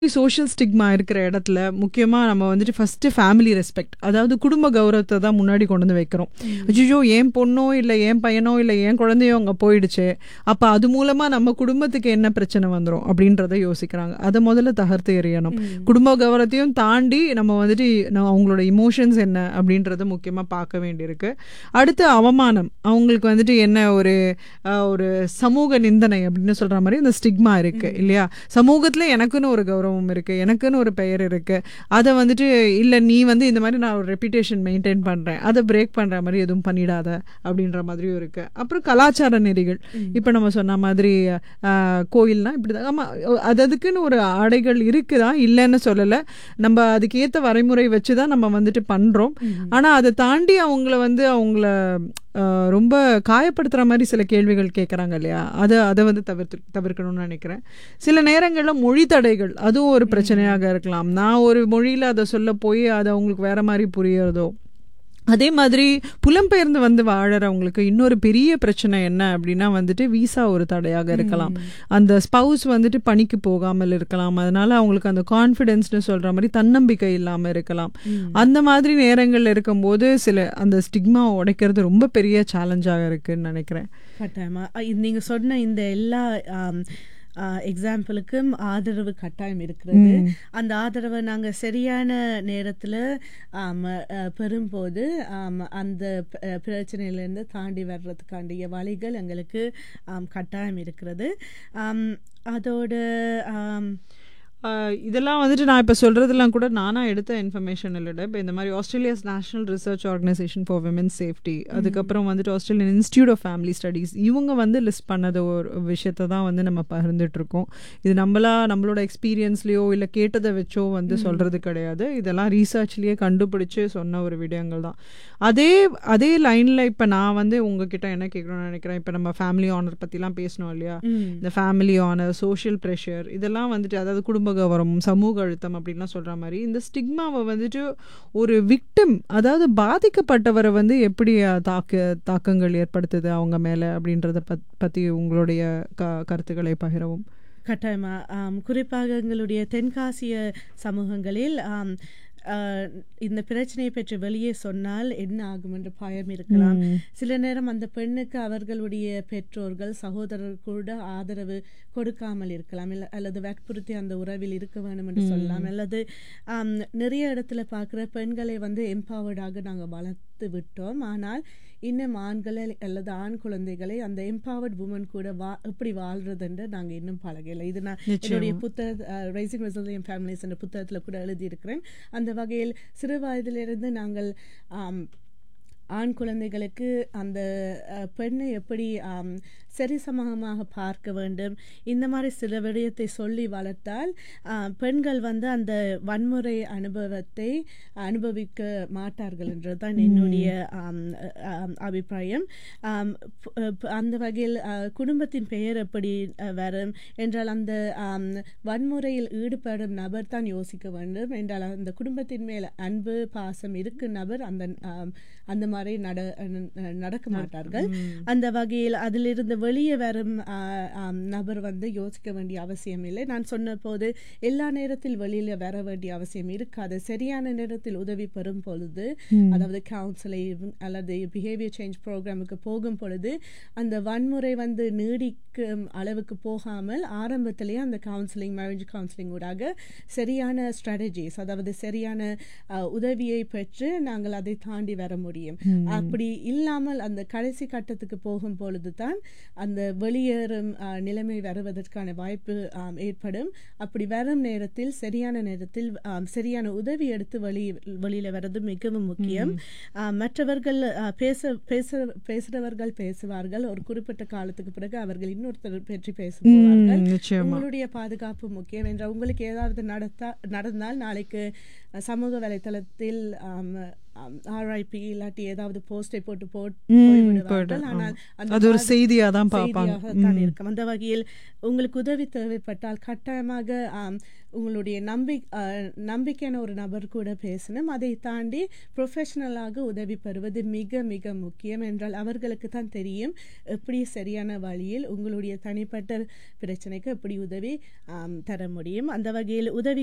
Social stigma இருக்கிற இடத்துல முக்கியமாக நம்ம வந்துட்டு ஃபஸ்ட்டு ஃபேமிலி ரெஸ்பெக்ட் அதாவது குடும்ப கௌரவத்தை தான் முன்னாடி கொண்டு வந்து வைக்கிறோம் அஜிஜோ என் பொண்ணோ இல்லை என் பையனோ இல்லை என் குழந்தையோ அங்கே போயிடுச்சு அப்போ அது மூலமாக நம்ம குடும்பத்துக்கு என்ன பிரச்சனை வந்துடும் அப்படின்றத யோசிக்கிறாங்க அதை முதல்ல தகர்த்து எறியணும் குடும்ப கௌரவத்தையும் தாண்டி நம்ம வந்துட்டு நம்ம அவங்களோட இமோஷன்ஸ் என்ன அப்படின்றத முக்கியமாக பார்க்க வேண்டியிருக்கு அடுத்து அவமானம் அவங்களுக்கு வந்துட்டு என்ன ஒரு அஹ், ஒரு சமூக நிந்தனை அப்படின்னு சொல்கிற மாதிரி இந்த ஸ்டிக்மா இருக்குது இல்லையா சமூகத்தில் எனக்குன்னு ஒரு கௌரவம் இருக்கு எனக்குன்னு ஒரு பெயர் இருக்கு அதை வந்துட்டு இல்லை நீ வந்து இந்த மாதிரி நான் ஒரு ரெப்புடேஷன் மெயின்டைன் பண்ணுறேன் அதை பிரேக் பண்ணுற மாதிரி எதுவும் பண்ணிடாத அப்படின்ற மாதிரியும் இருக்கு அப்புறம் கலாச்சார நெறிகள் இப்போ நம்ம சொன்ன மாதிரி ஆஹ், கோயில்னா இப்படி தான் ஆமாம் அது அதுக்குன்னு ஒரு ஆடைகள் இருக்குதா இல்லைன்னு சொல்லலை நம்ம அதுக்கேற்ற வரைமுறை வச்சு தான் நம்ம வந்துட்டு பண்ணுறோம் ஆனால் அதை தாண்டி அவங்கள வந்து அவங்கள ஆஹ், ரொம்ப காயப்படுத்துகிற மாதிரி சில கேள்விகள் கேட்குறாங்க இல்லையா அதை அதை வந்து தவிர்த்து தவிர்க்கணும்னு நினைக்கிறேன் சில நேரங்களில் மொழி தடைகள் அதுவும் ஒரு பிரச்சனையாக இருக்கலாம் நான் ஒரு மொழியில் அதை சொல்ல போய் அது அவங்களுக்கு வேற மாதிரி புரியறதோ அதே மாதிரி புலம்பெயர்ந்து வந்து வாழறவங்களுக்கு இன்னொரு பெரிய பிரச்சனை என்ன அப்படின்னா வந்துட்டு விசா ஒரு தடையாக இருக்கலாம் அந்த ஸ்பவுஸ் வந்துட்டு பணிக்கு போகாமல் இருக்கலாம் அதனால அவங்களுக்கு அந்த கான்ஃபிடென்ஸ்னு சொல்ற மாதிரி தன்னம்பிக்கை இல்லாமல் இருக்கலாம் அந்த மாதிரி நேரங்கள்ல இருக்கும்போது சில அந்த ஸ்டிக்மா உடைக்கிறது ரொம்ப பெரிய சேலஞ்சாக இருக்குன்னு நினைக்கிறேன் கட்டாயமா அ, இது நீங்க சொன்ன இந்த எல்லா ஆம், ஆ, எக்ஸாம்பிளுக்கும் ஆதரவு கட்டாயம் இருக்கிறது அந்த ஆதரவை நாங்க சரியான நேரத்துல ஆம், அ, பெறும்போது ஆம், அந்த ப- அ, பிரச்சனையிலேருந்து தாண்டி வர்றதுக்காண்டிய வழிகள் எங்களுக்கு ஆம், கட்டாயம் இருக்கிறது ஆம், அதோட ஆம், ஆஹ் இதெல்லாம் வந்துட்டு நான் இப்போ சொல்கிறதுலாம் கூட நானாக எடுத்த இன்ஃபர்மேஷன் இல்லைட இப்போ இந்த மாதிரி Australia's national research organisation for women safety அதுக்கப்புறம் வந்துட்டு Australian institute of family studies இவங்க வந்து லிஸ்ட் பண்ணது ஒரு விஷயத்தை தான் வந்து நம்ம பகிர்ந்துட்டு இருக்கோம் இது நம்மளா நம்மளோட எக்ஸ்பீரியன்ஸ்லேயோ இல்லை கேட்டதை வச்சோ வந்து சொல்கிறது கிடையாது இதெல்லாம் ரீசர்ச்லேயே கண்டுபிடிச்சு சொன்ன ஒரு விடயங்கள் தான் அதே அதே லைனில் இப்போ நான் வந்து உங்ககிட்ட என்ன கேட்கணும்னு நினைக்கிறேன் இப்போ நம்ம ஃபேமிலி ஆனர் பற்றிலாம் பேசணும் இல்லையா இந்த ஃபேமிலி ஆனர் சோஷியல் ப்ரெஷர் இதெல்லாம் வந்துட்டு அதாவது குடும்ப கௌரவம் சமூக அழுத்தம் அப்படின்லாம் சொல்கிற மாதிரி இந்த ஸ்டிக்மாவை வந்துட்டு ஒரு விக்டிம் அதாவது பாதிக்கப்பட்டவரை வந்து எப்படி அஹ், தாக்க தாக்கங்கள் ஏற்படுத்துது அவங்க மேலே அப்படின்றத பத் பற்றி உங்களுடைய க கருத்துக்களை பகிரவும் கட்டாயமா ஆம், குறிப்பாக எங்களுடைய தென்காசிய சமூகங்களில் ஆம், ஆ, இந்த பிரச்சனையை பற்றி வெளியே சொன்னால் என்ன ஆகும் என்ற பயம் இருக்கலாம் சில நேரம் அந்த பெண்ணுக்கு அவர்களுடைய பெற்றோர்கள் சகோதரர் கூட ஆதரவு கொடுக்காமல் இருக்கலாம் இல்ல அல்லது வற்புறுத்தி அந்த உறவில் இருக்க வேண்டும் என்று சொல்லலாம் அல்லது ஆம், நிறைய இடத்துல பார்க்குற பெண்களை வந்து எம்பவர்டாக நாங்கள் வளர்த்து விட்டோம் ஆனால் இன்னும் ஆண்களை அல்லது ஆண் குழந்தைகளை அந்த எம்பவர்ட் உமன் கூட வா எப்படி வாழ்றதுன்னு நாங்கள் இன்னும் பழகலை இது நான் என்னுடைய புத்தக ரைசிங் ரெசிலியம் ஃபேமிலிஸ் என்ற புத்தகத்தில் கூட எழுதியிருக்கிறேன் அந்த வகையில் சிறு வயதிலிருந்து நாங்கள் ஆம், ஆண் குழந்தைகளுக்கு அந்த அஹ், பெண்ணை எப்படி ஆம், சரிசமமாக பார்க்க வேண்டும் இந்த மாதிரி சில விடயத்தை சொல்லி வளர்த்தால் ஆஹ், பெண்கள் வந்து அந்த வன்முறை அனுபவத்தை அனுபவிக்க மாட்டார்கள் என்றதுதான் என்னுடைய ஆம், ஆம், அபிப்பிராயம் ஆம், ப- ப- அந்த வகையில் ஆஹ், குடும்பத்தின் பெயர் எப்படி அஹ், வரும் என்றால் அந்த ஆம், வன்முறையில் ஈடுபடும் நபர் தான் யோசிக்க வேண்டும் என்றால் அந்த குடும்பத்தின் மேல் அன்பு பாசம் இருக்கும் நபர் அந்த ஆம், அந்த மாதிரி நட ந- நடக்க மாட்டார்கள் அந்த வகையில் அதிலிருந்து வெளியே வரும் ஆ, ஆம், நபர் வந்து யோசிக்க வேண்டிய அவசியம் இல்லை நான் சொன்ன போது எல்லா நேரத்தில் வெளியில வர வேண்டிய அவசியம் இருக்காது சரியான நேரத்தில் உதவி பெறும் பொழுது அதாவது கவுன்சிலிங் அல்லது பிஹேவியர் சேஞ்ச் ப்ரோக்ராமுக்கு போகும் பொழுது அந்த வன்முறை வந்து நீடிக்கும் அளவுக்கு போகாமல் ஆரம்பத்திலேயே அந்த கவுன்சிலிங் மேரேஜ் கவுன்சிலிங் ஊடாக சரியான ஸ்ட்ராட்டஜிஸ் அதாவது சரியான அஹ், உதவியை பெற்று நாங்கள் அதை தாண்டி வர முடியும் அப்படி இல்லாமல் அந்த கடைசி கட்டத்துக்கு போகும் பொழுது தான் அந்த வெளியேறும் அஹ், நிலைமை வருவதற்கான வாய்ப்பு ஆம், ஏற்படும் அப்படி வரும் நேரத்தில் சரியான நேரத்தில் ஆம், சரியான உதவி எடுத்து வெளி வெளியில வர்றது மிகவும் முக்கியம் ஆஹ், மற்றவர்கள் ஆஹ், பேச பேச பேசுறவர்கள் பேசுவார்கள் ஒரு குறிப்பிட்ட காலத்துக்கு பிறகு அவர்கள் இன்னொருத்தர் பற்றி பேச போவார்கள் நிச்சயமா உங்களுடைய பாதுகாப்பு முக்கியம் என்ற உங்களுக்கு ஏதாவது நடத்தா நடந்தால் நாளைக்கு அஹ், சமூக வலைத்தளத்தில் ஆர்ஐபி இல்லாட்டி ஏதாவது போஸ்டை போட்டு போட் ம், போய்விடுவார்கள் போயிடும், ஆனால் ஆமா. அந்த அது ஒரு பாது- செய்தியா தான் பார்ப்பாங்க செய்தியாகத்தான் இருக்கும் அந்த வகையில் உங்களுக்கு உதவி தேவைப்பட்டால் கட்டாயமாக ஆம், உங்களுடைய நம்பி அஹ், நம்பிக்கையான ஒரு நபர் கூட பேசணும் அதை தாண்டி ப்ரொஃபஷனலாக உதவி பெறுவது மிக மிக முக்கியம் என்றால் அவர்களுக்கு தான் தெரியும் எப்படி சரியான வழியில் உங்களுடைய தனிப்பட்ட பிரச்சனைக்கு எப்படி உதவி ஆம், தர முடியும் அந்த வகையில் உதவி